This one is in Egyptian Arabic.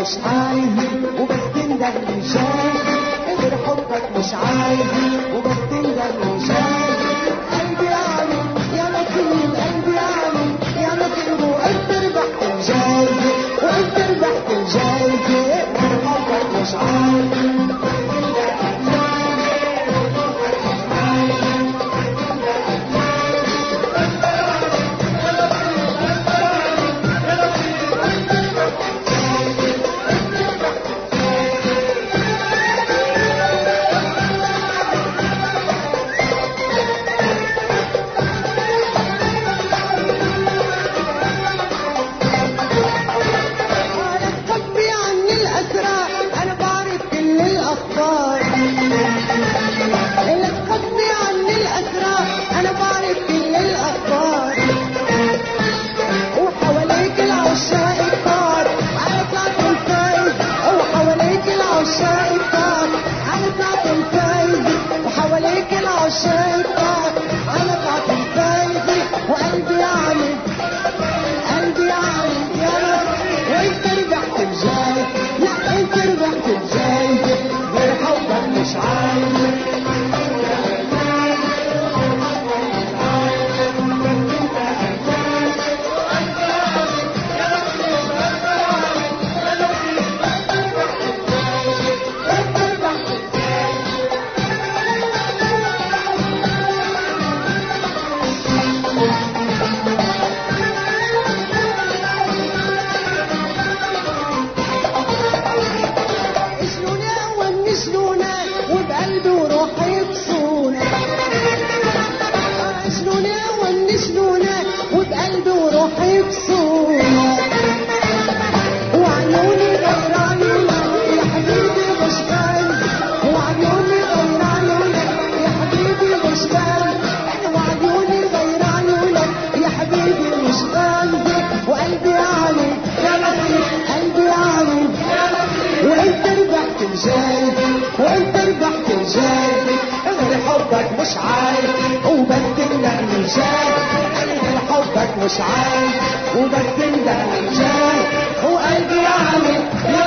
مش عايز وبس تندم مش عايز غير حبك مش عايز وبس تندم مش عايز قلبي عامل يا نصيب قلبي عامل يا نصيب وانت ربحت الجايزة وانت ربحت الجايزة غير حبك مش عايز قالت خبي عني الأسرار أنا بعرف كل الأخبار قالت خبي عني الأسرار أنا بعرف كل الأخبار وحواليك العشاق كتار على طلعت الفايز وحواليك العشاق كتار على طلعت الفايز وحواليك العشاق كتار على طلعت الفايز وقلبي عامل قلبي عامل يا رب وانت ربحت الجاي لا انت ربحت الجاي غير حبك مش عايز شلونة ومن شلونة وبقلبي وروحي يبصونة شلونة ومن شلونة وبقلبي وروحي يبصونة وعيوني غير عيونك يا حبيبي مش غالي وعيوني غير عيونك يا حبيبي مش غالي وعيوني غير عيونك يا حبيبي مش غالي وقلبي عليك يا لطيف قلبي عليك وانت ربحت الجايزة وانت ربحت الجايزة غير حبك مش عايز وبس تندم من جاي غير حبك مش عايز وبس تندم من جاي وقلبي عامل يا